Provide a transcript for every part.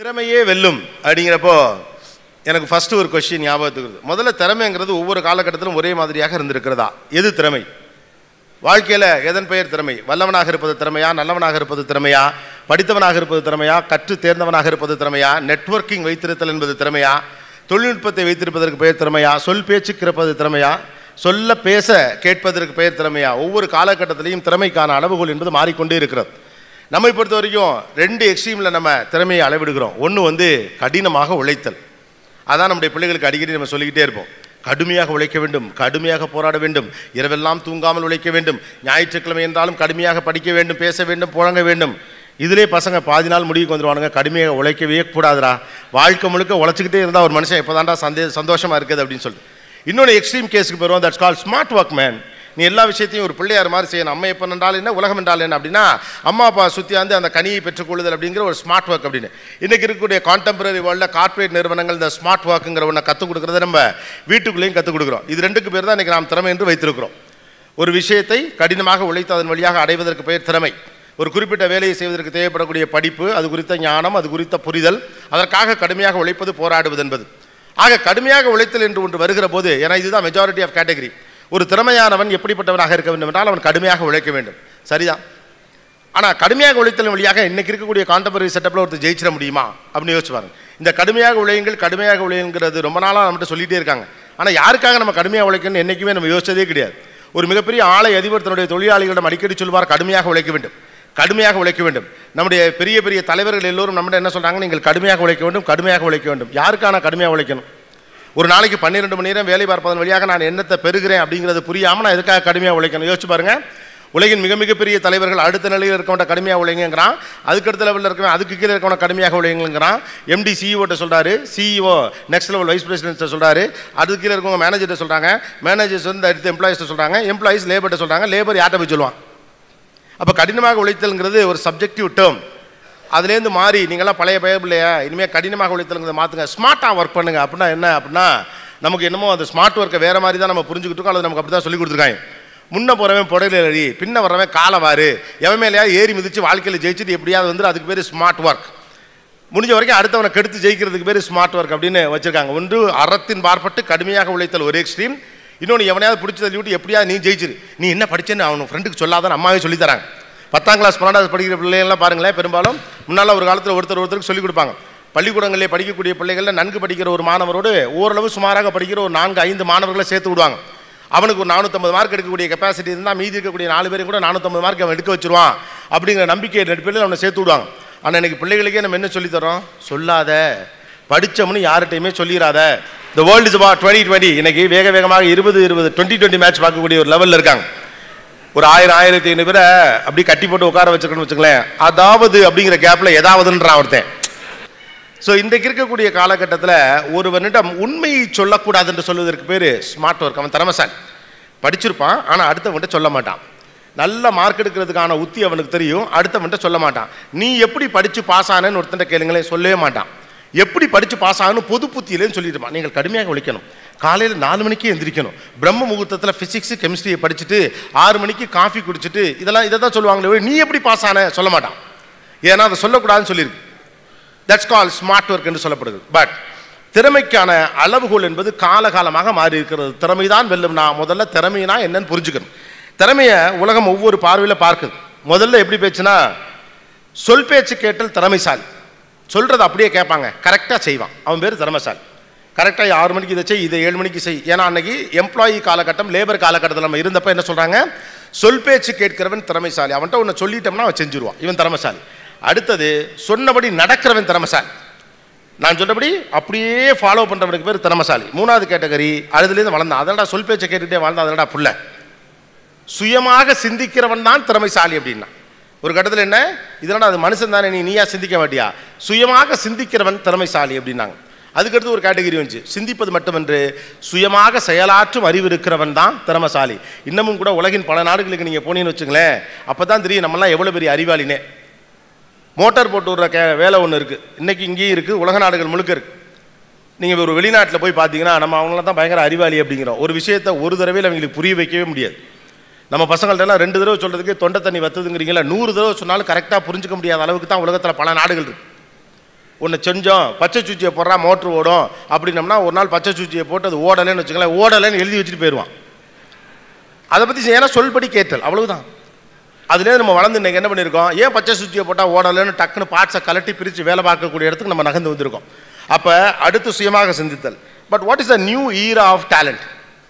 திறமையே வெல்லும் அப்படிங்கிறப்போ எனக்கு ஃபர்ஸ்ட் ஒரு கொஸ்டின் ஞாபகத்துக்கு வருது முதல்ல திறமைங்கிறது ஒவ்வொரு காலகட்டத்திலும் ஒரே மாதிரியாக இருந்திருக்கிறதா எது திறமை வாழ்க்கையில் எதன் பெயர் திறமை வல்லவனாக இருப்பது திறமையா நல்லவனாக இருப்பது திறமையா படித்தவனாக இருப்பது திறமையா கற்று தேர்ந்தவனாக இருப்பது திறமையா நெட்வொர்க்கிங் வைத்திருத்தல் என்பது திறமையா தொழில்நுட்பத்தை வைத்திருப்பதற்கு பெயர் திறமையா சொல் பேச்சு கிறப்பது திறமையா சொல்ல பேச கேட்பதற்கு பெயர் திறமையா ஒவ்வொரு காலகட்டத்திலையும் திறமைக்கான அளவுகோல் என்பது மாறிக்கொண்டே இருக்கிறது நம்மை பொறுத்த வரைக்கும் ரெண்டு எக்ஸ்ட்ரீமில் நம்ம திறமையை அளவிடுகிறோம் ஒன்று வந்து கடினமாக உழைத்தல் அதான் நம்முடைய பிள்ளைகளுக்கு அடிக்கடி நம்ம சொல்லிக்கிட்டே இருப்போம் கடுமையாக உழைக்க வேண்டும் கடுமையாக போராட வேண்டும் இரவெல்லாம் தூங்காமல் உழைக்க வேண்டும் ஞாயிற்றுக்கிழமை என்றாலும் கடுமையாக படிக்க வேண்டும் பேச வேண்டும் புழங்க வேண்டும் இதிலே பசங்க பாதி நாள் முடிவுக்கு வந்துடுவானுங்க கடுமையாக உழைக்கவே கூடாதுடா வாழ்க்கை முழுக்க உழைச்சிக்கிட்டே இருந்தால் ஒரு மனுஷன் எப்போதான்டா சந்தே சந்தோஷமாக இருக்குது அப்படின்னு சொல்லிட்டு இன்னொன்று எக்ஸ்ட்ரீம் கேஸுக்கு போயிடுவோம் that's call smart work man நீ எல்லா விஷயத்தையும் ஒரு பிள்ளையார் மாதிரி செய்யணும் அம்மா எப்போ என்றால் என்ன உலகம் என்றால் என்ன அப்படின்னா அம்மா அப்பா சுற்றியாந்து அந்த கனியை பெற்றுக்கொள்ளுதல் அப்படிங்கிற ஒரு ஸ்மார்ட் ஒர்க் அப்படின்னு இன்றைக்கி இருக்கக்கூடிய கான்டெம்பரரி வேர்ல்டில் கார்ப்பரேட் நிறுவனங்கள் இந்த ஸ்மார்ட் ஒர்க்குங்கிற ஒன்றை கற்றுக் கொடுக்குறத நம்ம வீட்டுக்குள்ளேயும் கற்றுக் கொடுக்குறோம் இது ரெண்டுக்கு பேர் தான் இன்றைக்கி நாம் திறமை என்று வைத்திருக்கிறோம் ஒரு விஷயத்தை கடினமாக உழைத்து அதன் வழியாக அடைவதற்கு பெயர் திறமை ஒரு குறிப்பிட்ட வேலையை செய்வதற்கு தேவைப்படக்கூடிய படிப்பு அது குறித்த ஞானம் அது குறித்த புரிதல் அதற்காக கடுமையாக உழைப்பது போராடுவது என்பது ஆக கடுமையாக உழைத்தல் என்று ஒன்று வருகிற போது ஏன்னா இதுதான் மெஜாரிட்டி ஆஃப் கேட்டகரி ஒரு திறமையானவன் எப்படிப்பட்டவனாக இருக்க வேண்டும் என்றால் அவன் கடுமையாக உழைக்க வேண்டும் சரிதான் ஆனால் கடுமையாக உழைத்தல் வழியாக இன்னைக்கு இருக்கக்கூடிய கான்டெம்பரரி செட்டப்பில் ஒருத்தர் ஜெயிச்சிட முடியுமா அப்படின்னு யோசிச்சு பாருங்க இந்த கடுமையாக உழையுங்கள் கடுமையாக உழையுங்கிறது ரொம்ப நாளாக நம்மகிட்ட சொல்லிட்டே இருக்காங்க ஆனால் யாருக்காக நம்ம கடுமையாக உழைக்கணும்னு என்றைக்குமே நம்ம யோசிச்சதே கிடையாது ஒரு மிகப்பெரிய ஆலை அதிபர் தன்னுடைய தொழிலாளிகளிடம் அடிக்கடி சொல்வார் கடுமையாக உழைக்க வேண்டும் கடுமையாக உழைக்க வேண்டும் நம்முடைய பெரிய பெரிய தலைவர்கள் எல்லோரும் நம்மகிட்ட என்ன சொல்றாங்க நீங்கள் கடுமையாக உழைக்க வேண்டும் கடுமையாக உழைக்க வேண்டும் யாருக்கான கடுமையாக உழைக்கணும் ஒரு நாளைக்கு பன்னிரெண்டு மணி நேரம் வேலை பார்ப்பதன் வழியாக நான் என்னத்தை பெறுகிறேன் அப்படிங்கிறது புரியாமல் நான் எதுக்காக கடுமையாக உழைக்கணும் யோசிச்சு பாருங்க உலகின் மிக மிகப்பெரிய தலைவர்கள் அடுத்த நிலையில் இருக்கவன்ட்ட கடுமையாக உழைங்கிறான் அதுக்கடுத்த லெவலில் இருக்கவன் அதுக்கு கீழே இருக்கவன கடுமையாக உழைங்கிறான் எம்டி சிஇஓட்ட சொல்கிறாரு சிஇஓ நெக்ஸ்ட் லெவல் வைஸ் பிரசிடென்ட்டை சொல்கிறாரு அதுக்கு கீழே இருக்கவங்க மேனேஜர்கிட்ட சொல்கிறாங்க மேனேஜர்ஸ் வந்து அடுத்த எம்ப்ளாயிஸ்ட்ட சொல்கிறாங்க எம்ப்ளாயிஸ் லேபர்கிட்ட சொல்கிறாங்க லேபர் யார்கிட்ட போய் சொல்லுவான் அப்போ கடினமாக உழைத்தல்ங்கிறது ஒரு சப்ஜெக்டிவ் டேர்ம் அதுலேருந்து மாறி நீங்களாம் பழைய பய இல்லையா இனிமேல் கடினமாக உழைத்தல்ங்கிறத மாற்றுங்க ஸ்மார்ட்டாக ஒர்க் பண்ணுங்க அப்படின்னா என்ன அப்படின்னா நமக்கு என்னமோ அந்த ஸ்மார்ட் ஒர்க்கை வேறு மாதிரி தான் நம்ம புரிஞ்சுக்கிட்டு இருக்கோம் அல்லது நமக்கு அப்படி தான் சொல்லி கொடுத்துருக்காங்க முன்ன போகிறவன் புடல அடி பின்ன வர்றவன் காலை வாரு எவன் மேலேயா ஏறி மிதிச்சு வாழ்க்கையில் ஜெயிச்சுட்டு எப்படியாவது வந்து அதுக்கு பேர் ஸ்மார்ட் ஒர்க் முடிஞ்ச வரைக்கும் அடுத்தவனை கெடுத்து ஜெயிக்கிறதுக்கு பேர் ஸ்மார்ட் ஒர்க் அப்படின்னு வச்சிருக்காங்க ஒன்று அறத்தின் பார்ப்பட்டு கடுமையாக உழைத்தல் ஒரு எக்ஸ்ட்ரீம் இன்னொன்று எவனையாவது பிடிச்சி தள்ளி விட்டு எப்படியாவது நீ ஜெயிச்சிரு நீ என்ன படிச்சேன்னு அவன் ஃப்ரெண்டுக்கு சொல்லாதான் அம்மாவே சொல்லி தராங்க பத்தாம் கிளாஸ் பன்னெண்டாவது படிக்கிற பிள்ளைகள்லாம் பாருங்களேன் பெரும்பாலும் முன்னால் ஒரு காலத்தில் ஒருத்தர் ஒருத்தருக்கு சொல்லிக் கொடுப்பாங்க பள்ளிக்கூடங்களிலே படிக்கக்கூடிய பிள்ளைகளில் நன்கு படிக்கிற ஒரு மாணவரோடு ஓரளவு சுமாராக படிக்கிற ஒரு நான்கு ஐந்து மாணவர்களை சேர்த்து விடுவாங்க அவனுக்கு ஒரு நானூற்றம்பது மார்க் எடுக்கக்கூடிய கெப்பாசிட்டி இருந்தால் மீதி இருக்கக்கூடிய நாலு பேரும் கூட நானூற்றம்பது மார்க் அவன் எடுக்க வச்சிருவான் அப்படிங்கிற நம்பிக்கை நடிப்பில் அவனை சேர்த்து விடுவாங்க ஆனால் இன்னைக்கு பிள்ளைகளுக்கே நம்ம என்ன சொல்லித் தரோம் சொல்லாத படித்தவனு யார்கிட்டையுமே சொல்லிடாத இந்த world is about twenty twenty இன்னைக்கு வேக வேகமாக இருபது இருபது டுவெண்ட்டி டுவெண்ட்டி மேட்ச் பார்க்கக்கூடிய ஒரு லெவலில் இருக்காங்க ஒரு ஆயிரம் ஆயிரத்தி ஐநூறு பேரை அப்படி கட்டி போட்டு உட்கார வச்சுக்கணும்னு வச்சுங்களேன் அதாவது அப்படிங்கிற கேப்பில் ஏதாவதுன்றான் ஒருத்தன் ஸோ இன்றைக்கு இருக்கக்கூடிய காலகட்டத்தில் ஒருவனிடம் உண்மையை சொல்லக்கூடாது என்று சொல்வதற்கு பேர் ஸ்மார்ட் ஒர்க் அவன் திறமசாலி படிச்சிருப்பான் ஆனால் அடுத்தவன்கிட்ட சொல்ல மாட்டான் நல்ல மார்க் எடுக்கிறதுக்கான உத்தி அவனுக்கு தெரியும் அடுத்தவன்கிட்ட சொல்ல மாட்டான் நீ எப்படி படித்து பாஸ் ஆனேன்னு ஒருத்தன் கேளுங்களேன் சொல்லவே மாட்டான் எப்படி படித்து பாஸ் ஆகணும் பொது புத்தியிலேன்னு சொல்லிடுமா நீங்கள் கடுமையாக உழைக்கணும் காலையில் நாலு மணிக்கு எந்திரிக்கணும் பிரம்ம முகூர்த்தத்தில் ஃபிசிக்ஸ் கெமிஸ்ட்ரியை படிச்சுட்டு ஆறு மணிக்கு காஃபி குடிச்சிட்டு இதெல்லாம் இதை தான் சொல்லுவாங்களே ஒழிய, நீ எப்படி பாஸ் ஆன சொல்ல மாட்டான் ஏன்னா அதை சொல்லக்கூடாதுன்னு சொல்லியிருக்கு தட்ஸ் கால் ஸ்மார்ட் ஒர்க் என்று சொல்லப்படுது பட் திறமைக்கான அளவுகோல் என்பது காலகாலமாக மாறி இருக்கிறது திறமைதான் வெல்லும்னா முதல்ல திறமைனா என்னன்னு புரிஞ்சுக்கணும் திறமையை உலகம் ஒவ்வொரு பார்வையில் பார்க்குது முதல்ல எப்படி பேச்சுன்னா சொல் பேச்சு கேட்டல் திறமைசாலி சொல்கிறத அப்படியே கேட்பாங்க கரெக்டாக செய்வான் அவன் பேர் திறமைசாலி கரெக்டாக ஆறு மணிக்கு இதை செய் இதை ஏழு மணிக்கு செய் ஏன்னா அன்னைக்கு எம்ப்ளாயி காலகட்டம் லேபர் காலகட்டத்தில் நம்ம இருந்தப்ப என்ன சொல்கிறாங்க சொல் பேச்சு கேட்கிறவன் திறமைசாலி அவன்கிட்ட ஒன்று சொல்லிட்டோம்னா அவன் செஞ்சுருவான் இவன் திறமைசாலி அடுத்தது சொன்னபடி நடக்கிறவன் திறமைசாலி நான் சொன்னபடி அப்படியே ஃபாலோ பண்ணுறவனுக்கு பேர் திறமைசாலி மூணாவது கேட்டகரி அதுலேருந்து வளர்ந்தான் அதனடா சொல் பேச்சை கேட்டுகிட்டே வாழ்ந்தான் அதனடா புள்ள சுயமாக சிந்திக்கிறவன் தான் திறமைசாலி அப்படின்னா ஒரு கட்டத்தில் என்ன இதனடா அது மனுஷன் தானே நீ நீயா சிந்திக்க மாட்டியா சுயமாக சிந்திக்கிறவன் திறமைசாலி அப்படின்னாங்க அதுக்கடுத்து ஒரு கேட்டகரி வந்துச்சு சிந்திப்பது மட்டுமன்று சுயமாக செயலாற்றும் அறிவு இருக்கிறவன் தான் திறமைசாலி இன்னமும் கூட உலகின் பல நாடுகளுக்கு நீங்கள் போனீங்கன்னு வச்சுங்களேன் அப்போ தான் தெரியும் நம்மலாம் எவ்வளோ பெரிய அறிவாளினே மோட்டார் போட்டு விடுற கே வேலை ஒன்று இருக்குது இன்றைக்கி இங்கேயும் இருக்குது உலக நாடுகள் முழுக்க இருக்குது நீங்கள் ஒரு வெளிநாட்டில் போய் பார்த்தீங்கன்னா நம்ம அவங்கள தான் பயங்கர அறிவாளி அப்படிங்கிறோம் ஒரு விஷயத்தை ஒரு தடவையில் அவங்களுக்கு புரிய வைக்கவே முடியாது நம்ம பசங்கள்ட்ட எல்லாம் ரெண்டு தடவை சொல்கிறதுக்கு தொண்டை தண்ணி வத்துதுங்கிறீங்களா நூறு தடவை சொன்னாலும் கரெக்டாக புரிஞ்சுக்க முடியாத அளவுக்கு தான் உலகத்தில் பல நாடுகள் இருக்கு ஒன்று செஞ்சோம் பச்சை சூச்சியை போடுறா மோட்ரு ஓடும் அப்படின்னம்னா ஒரு நாள் பச்சை சூச்சியை போட்டு அது ஓடலைன்னு வச்சுக்கலாம் ஓடலைன்னு எழுதி வச்சுட்டு போயிடுவான் அதை பற்றி ஏன்னா சொல்படி கேட்டல் அவ்வளவுதான் அதுலேயே நம்ம வளர்ந்து இன்னைக்கு என்ன பண்ணியிருக்கோம் ஏன் பச்சை சுவிட்சியை போட்டால் ஓடலைன்னு டக்குன்னு பார்ட்ஸை கலட்டி பிரித்து வேலை பார்க்கக்கூடிய இடத்துக்கு நம்ம நகர்ந்து வந்திருக்கோம் அப்போ அடுத்து சுயமாக சிந்தித்தல் but what is the new era of talent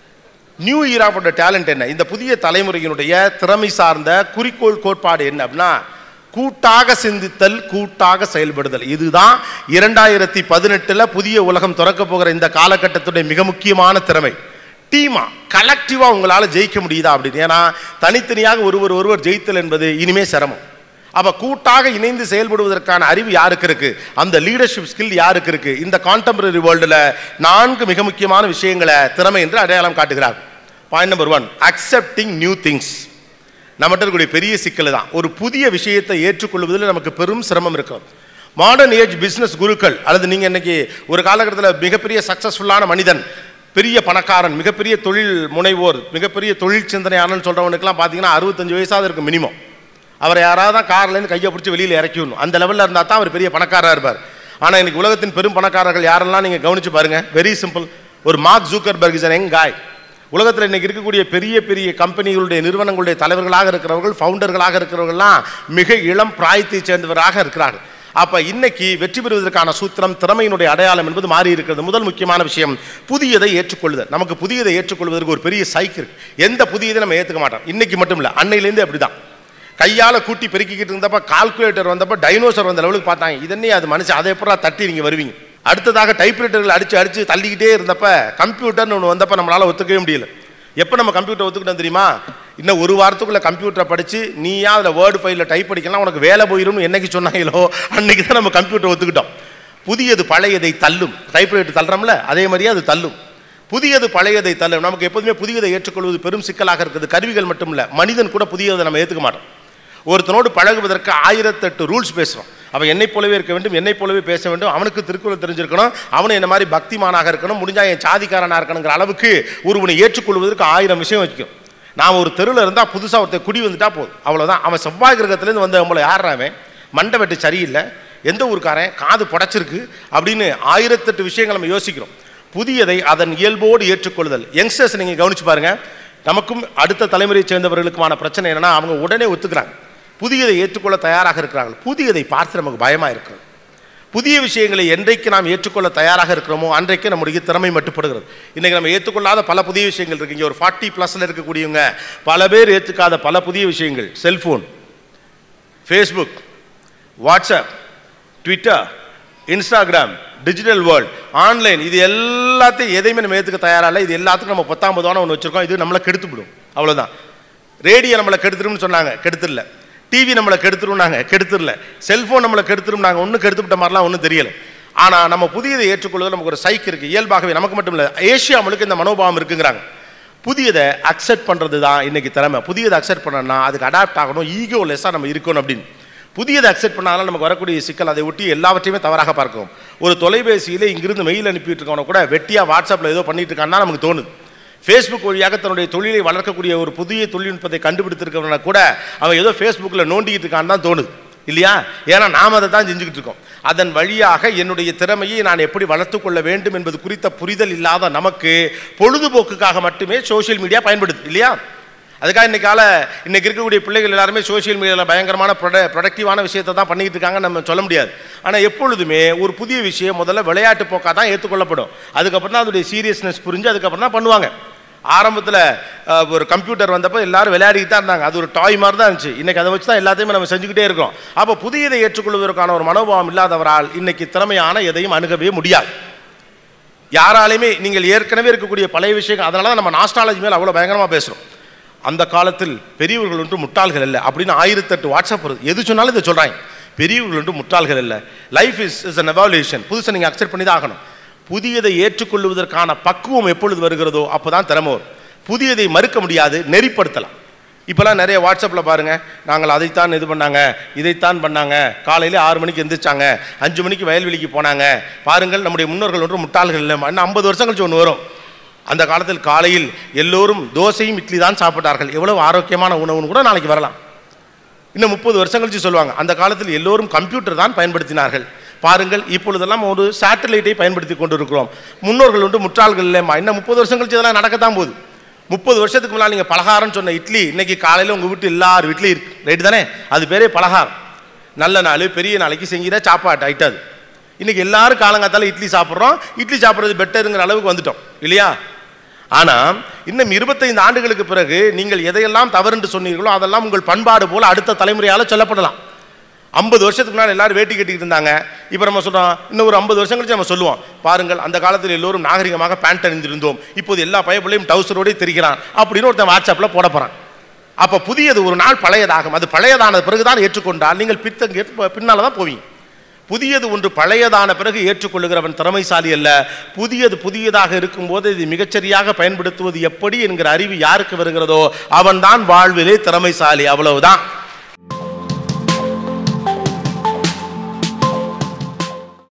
new ஈராவோட டேலண்ட் என்ன இந்த புதிய தலைமுறையினுடைய திறமை சார்ந்த குறிக்கோள் கோட்பாடு என்ன அப்படின்னா கூட்டாக சிந்தித்தல் கூட்டாக செயல்படுதல் இதுதான் இரண்டாயிரத்தி பதினெட்டுல புதிய உலகம் திறக்க போகிற இந்த காலகட்டத்துடைய மிக முக்கியமான திறமை டீமா கலெக்டிவா உங்களால ஜெயிக்க முடியுதா அப்படின்னு ஏன்னா தனித்தனியாக ஒருவர் ஒருவர் ஜெயித்தல் என்பது இனிமே சிரமம் அப்ப கூட்டாக இணைந்து செயல்படுவதற்கான அறிவு யாருக்கு இருக்கு அந்த லீடர்ஷிப் ஸ்கில் யாருக்கு இருக்கு இந்த கான்டெம்பரரி வேர்ல்டுல நான்கு மிக முக்கியமான விஷயங்களை திறமை என்று அடையாளம் காட்டுகிறார் point number one accepting new things நம்மகிட்ட இருக்கக்கூடிய பெரிய சிக்கல் தான் ஒரு புதிய விஷயத்தை ஏற்றுக்கொள்வதில் நமக்கு பெரும் சிரமம் இருக்கும் மாடர்ன் ஏஜ் பிஸ்னஸ் குருக்கள் அல்லது நீங்கள் இன்னைக்கு ஒரு காலகட்டத்தில் மிகப்பெரிய சக்ஸஸ்ஃபுல்லான மனிதன் பெரிய பணக்காரன் மிகப்பெரிய தொழில் முனைவோர் மிகப்பெரிய தொழில் சிந்தனையாளன்னு சொல்கிறவனுக்குலாம் பார்த்தீங்கன்னா அறுபத்தஞ்சு வயசாவது இருக்கும் மினிமம் அவரை யாராவது தான் கார்லேருந்து கையை பிடிச்சி வெளியில் இறக்கி விடணும் அந்த லெவலில் இருந்தால் தான் அவர் பெரிய பணக்காரராக இருப்பார் ஆனால் இன்னைக்கு உலகத்தின் பெரும் பணக்காரர்கள் யாரெல்லாம் நீங்கள் கவனிச்சு பாருங்க வெரி சிம்பிள் ஒரு Mark Zuckerberg is young guy உலகத்தில் இன்னைக்கு இருக்கக்கூடிய பெரிய பெரிய கம்பெனிகளுடைய நிறுவனங்களுடைய தலைவர்களாக இருக்கிறவர்கள் ஃபவுண்டர்களாக இருக்கிறவர்கள்லாம் மிக இளம் பிராயத்தை சேர்ந்தவராக இருக்கிறார்கள் அப்ப இன்னைக்கு வெற்றி பெறுவதற்கான சூத்திரம் திறமையினுடைய அடையாளம் என்பது மாறி இருக்கிறது முதல் முக்கியமான விஷயம் புதியதை ஏற்றுக்கொள்ளுதல் நமக்கு புதியதை ஏற்றுக்கொள்வதற்கு ஒரு பெரிய சைக்கிள் எந்த புதியதை நம்ம ஏற்றுக்க மாட்டோம் இன்னைக்கு மட்டும் இல்லை அன்னையிலேருந்து அப்படிதான் கையால் கூட்டி பெருக்கிக்கிட்டு இருந்தப்ப கால்குலேட்டர் வந்தப்ப டைனோசர் வந்த லெவலுக்கு பார்த்தாங்க இதன்னே அது மனுஷன் அதை எப்படா தட்டி நீங்கள் வருவீங்க அடுத்ததாக டைப்ரைட்டர்கள் அடிச்சு அடிச்சு தள்ளிக்கிட்டே இருந்தப்ப கம்ப்யூட்டர்னு ஒன்று வந்தப்ப நம்மளால ஒத்துக்கவே முடியல எப்போ நம்ம கம்ப்யூட்டர் ஒத்துக்கிட்டோம் தெரியுமா இன்னும் ஒரு வாரத்துக்குள்ள கம்ப்யூட்டரை படிச்சு நீயா அதில் வேர்டு ஃபைலில் டைப் படிக்கலாம் உனக்கு வேலை போயிடும்னு என்னைக்கு சொன்னாங்களோ அன்னைக்கு தான் நம்ம கம்ப்யூட்டர் ஒத்துக்கிட்டோம் புதியது பழையதை தள்ளும் டைப்ரைட்டர் தள்ளுறோம்ல அதே மாதிரியே அது தள்ளும் புதியது பழையதை தள்ளும் நமக்கு எப்போதுமே புதியதை ஏற்றுக்கொள்வது பெரும் சிக்கலாக இருக்குது கருவிகள் மட்டும் இல்லை மனிதன் கூட புதியதை நம்ம ஏற்றுக்க மாட்டோம் ஒருத்தனோடு பழகுவதற்கு ஆயிரத்தெட்டு ரூல்ஸ் பேசுகிறோம் அவன் என்னை போலவே இருக்க வேண்டும் என்னை போலவே பேச வேண்டும் அவனுக்கு திருக்குறள் தெரிஞ்சிருக்கணும் அவன் என்ன மாதிரி பக்திமானாக இருக்கணும் முடிஞ்சா என் சாதிக்காரனாக இருக்கணுங்கிற அளவுக்கு ஒருவனை ஏற்றுக்கொள்வதற்கு ஆயிரம் விஷயம் வச்சுக்கும் நான் ஒரு தெருவில் இருந்தால் புதுசாக ஒருத்தர் குடி வந்துட்டா போதும் அவ்வளோதான் அவன் செவ்வாய் கிரகத்துலேருந்து வந்த நம்மளை யார் அவன் மண்டை வெட்டு சரியில்லை எந்த ஊருக்காரன் காது புடைச்சிருக்கு அப்படின்னு ஆயிரத்தெட்டு விஷயங்கள் நம்ம யோசிக்கிறோம் புதியதை அதன் இயல்போடு ஏற்றுக்கொள்ளுதல் யங்ஸ்டர்ஸ் நீங்கள் கவனிச்சு பாருங்க நமக்கும் அடுத்த தலைமுறையை சேர்ந்தவர்களுக்குமான பிரச்சனை என்னன்னா அவங்க உடனே ஒத்துக்கிறாங்க புதியதை ஏற்றுக்கொள்ள தயாராக இருக்கிறார்கள் புதியதை பார்த்து நமக்கு பயமாக இருக்கிறது புதிய விஷயங்களை என்றைக்கு நாம் ஏற்றுக்கொள்ள தயாராக இருக்கிறோமோ அன்றைக்கு நம்முடைய திறமை மட்டுப்படுகிறது இன்றைக்கி நம்ம ஏற்றுக்கொள்ளாத பல புதிய விஷயங்கள் இருக்கு இங்கே ஒரு ஃபார்ட்டி ப்ளஸில் இருக்கக்கூடியவங்க பல பேர் ஏற்றுக்காத பல புதிய விஷயங்கள் cellphone Facebook WhatsApp Twitter Instagram digital world online இது எல்லாத்தையும் எதையுமே நம்ம ஏற்றுக்க தயாரா இல்லை இது எல்லாத்துக்கும் நம்ம பத்தாம் பொதுவான ஒன்று வச்சுருக்கோம் இது நம்மளை கெடுத்துவிடும் அவ்வளோதான் ரேடியோ நம்மளை கெடுத்துரும்னு சொன்னாங்க கெடுத்துடல டிவி நம்மளை கெடுத்துரும்னாங்க கெடுத்துடல செல்ஃபோன் நம்மளை கெடுத்துரும்னாங்க ஒன்றும் கெடுத்துவிட்ட மாதிரிலாம் ஒன்றும் தெரியல ஆனால் நம்ம புதியதை ஏற்றுக்கொள்வது நமக்கு ஒரு சைக் இருக்குது இயல்பாகவே நமக்கு மட்டும் இல்லை ஏஷியா முழுக்க இந்த மனோபாவம் இருக்குங்கிறாங்க புதியதை அக்செப்ட் பண்ணுறது தான் இன்னைக்கு திறமை புதியதை அக்செப்ட் பண்ணணும்னா அதுக்கு அடாப்ட் ஆகணும் ஈகோ லெஸ்ஸாக நம்ம இருக்கணும் அப்படின்னு புதியதை அக்செப்ட் பண்ணாலும் நமக்கு வரக்கூடிய சிக்கல் அதை ஒட்டி எல்லாவற்றையுமே தவறாக பார்க்கும் ஒரு தொலைபேசியில் இங்கிருந்து மெயில் அனுப்பிட்டு இருக்கவன கூட வெட்டியாக வாட்ஸ்அப்பில் ஏதோ பண்ணிட்டு இருக்கான்னா நமக்கு தோணுது ஃபேஸ்புக் வழியாக தன்னுடைய தொழிலை வளர்க்கக்கூடிய ஒரு புதிய தொழில்நுட்பத்தை கண்டுபிடித்திருக்கிறவன கூட அவன் ஏதோ ஃபேஸ்புக்கில் நோண்டிக்கிட்டு இருக்கான்னு தான் தோணுது இல்லையா ஏன்னா நாம் அதை தான் செஞ்சுக்கிட்டு இருக்கோம் அதன் வழியாக என்னுடைய திறமையை நான் எப்படி வளர்த்து கொள்ள வேண்டும் என்பது குறித்த புரிதல் இல்லாத நமக்கு பொழுதுபோக்குக்காக மட்டுமே சோஷியல் மீடியா பயன்படுது இல்லையா அதுக்காக இன்னைக்கு கால இன்னைக்கு இருக்கக்கூடிய பிள்ளைகள் எல்லாருமே சோஷியல் மீடியாவில் பயங்கரமான ப்ரொட ப்ரொடக்டிவான விஷயத்தை தான் பண்ணிக்கிட்டு இருக்காங்க நம்ம சொல்ல முடியாது ஆனால் எப்பொழுதுமே ஒரு புதிய விஷயம் முதல்ல விளையாட்டு போக்காக தான் ஏற்றுக்கொள்ளப்படும் அதுக்கப்புறம் தான் அதோடைய சீரியஸ்னஸ் புரிஞ்சு அதுக்கப்புறம் தான் பண்ணுவாங்க ஆரம்பத்தில் ஒரு கம்ப்யூட்டர் வந்தப்போ எல்லாரும் விளையாடிக்கிட்டு தான் இருந்தாங்க அது ஒரு டாய் மாதிரி தான் இருந்துச்சு இன்னைக்கு அதை வச்சு தான் எல்லாத்தையுமே நம்ம செஞ்சுக்கிட்டே இருக்கோம் அப்போ புதியதை ஏற்றுக்கொள்வதற்கான ஒரு மனோபாவம் இல்லாதவரால் இன்னைக்கு திறமையான எதையும் அணுகவே முடியாது யாராலையுமே நீங்கள் ஏற்கனவே இருக்கக்கூடிய பழைய விஷயங்கள் அதனால தான் நம்ம நாஸ்டாலஜி மேலே அவ்வளோ பயங்கரமாக பேசுகிறோம் அந்த காலத்தில் பெரியவர்கள் ஒன்று முட்டாள்கள் இல்லை அப்படின்னு ஆயிரத்தெட்டு வாட்ஸ்அப் வருது எது சொன்னாலும் இதை சொல்கிறாங்க பெரியவர்கள் ஒன்று முட்டாள்கள் இல்லை life is is an evaluation புதுசை நீங்கள் அக்செப்ட் பண்ணி தான் ஆகணும் புதியதை ஏற்றுக்கொள்வதற்கான பக்குவம் எப்பொழுது வருகிறதோ அப்போ தான் திறமை வரும் புதியதை மறுக்க முடியாது நெறிப்படுத்தலாம் இப்போலாம் நிறைய வாட்ஸ்அப்பில் பாருங்கள் நாங்கள் அதைத்தான் இது பண்ணாங்க இதைத்தான் பண்ணாங்க காலையில் ஆறு மணிக்கு எந்திரிச்சாங்க அஞ்சு மணிக்கு வயல்வெளிக்கு போனாங்க பாருங்கள் நம்முடைய முன்னோர்கள் ஒன்று முட்டாள்கள் இல்லை இன்னும் ஐம்பது வருஷம் கழிச்சு ஒன்று வரும் அந்த காலத்தில் காலையில் எல்லோரும் தோசையும் இட்லி தான் சாப்பிட்டார்கள் எவ்வளவு ஆரோக்கியமான உணவுன்னு கூட நாளைக்கு வரலாம் இன்னும் முப்பது வருஷம் கழிச்சு சொல்லுவாங்க அந்த காலத்தில் எல்லோரும் கம்ப்யூட்டர் தான் பயன்படுத்தினார்கள் பாருங்கள் இப்பொழுதெல்லாம் ஒரு சேட்டலைட்டை பயன்படுத்தி கொண்டிருக்கிறோம் முன்னோர்கள் உண்டு முற்றாள்கள் இல்லைம்மா இன்னும் முப்பது வருஷம் கழிச்சு இதெல்லாம் நடக்கத்தான் போகுது முப்பது வருஷத்துக்கு முன்னால் நீங்கள் பலகாரம்னு சொன்ன இட்லி இன்னைக்கு காலையில் உங்கள் வீட்டு எல்லார் வீட்லையும் இருக்கு ரைட்டு தானே அது பேரே பலகாரம் நல்ல நாள் பெரிய நாளைக்கு செஞ்சிட சாப்பாட்டு ஐட்டம் அது இன்னைக்கு எல்லாரும் காலங்காத்தால இட்லி சாப்பிட்றோம் இட்லி சாப்பிட்றது பெட்டருங்கிற அளவுக்கு வந்துட்டோம் இல்லையா ஆனால் இன்னும் இருபத்தைந்து ஆண்டுகளுக்கு பிறகு நீங்கள் எதையெல்லாம் தவறுன்னு சொன்னீர்களோ அதெல்லாம் உங்கள் பண்பாடு போல அடுத்த தலைமுறையால் சொல்லப்படலாம் ஐம்பது வருஷத்துக்கு முன்னாடி எல்லாரும் வேட்டி கட்டிக்கிட்டு இருந்தாங்க இப்போ நம்ம சொல்கிறோம் இன்னும் ஒரு ஐம்பது வருஷம் கழிச்சு நம்ம சொல்லுவோம் பாருங்கள் அந்த காலத்தில் எல்லோரும் நாகரிகமாக பேண்ட் அணிந்திருந்தோம் இப்போது எல்லா பயப்பிள்ளையும் டவுசரோடே தெரிகிறான் அப்படின்னு ஒருத்தன் வாட்ஸ்அப்பில் போட போகிறான் அப்போ புதியது ஒரு நாள் பழையதாகும் அது பழையதான பிறகுதான் ஏற்றுக்கொண்டால் நீங்கள் பித்தங்க பின்னால் தான் போவீங்க புதியது ஒன்று பழையதான பிறகு ஏற்றுக்கொள்ளுகிறவன் திறமைசாலி அல்ல புதியது புதியதாக இருக்கும்போது இது மிகச்சரியாக பயன்படுத்துவது எப்படி என்கிற அறிவு யாருக்கு வருகிறதோ அவன்தான் வாழ்விலே திறமைசாலி அவ்வளவுதான்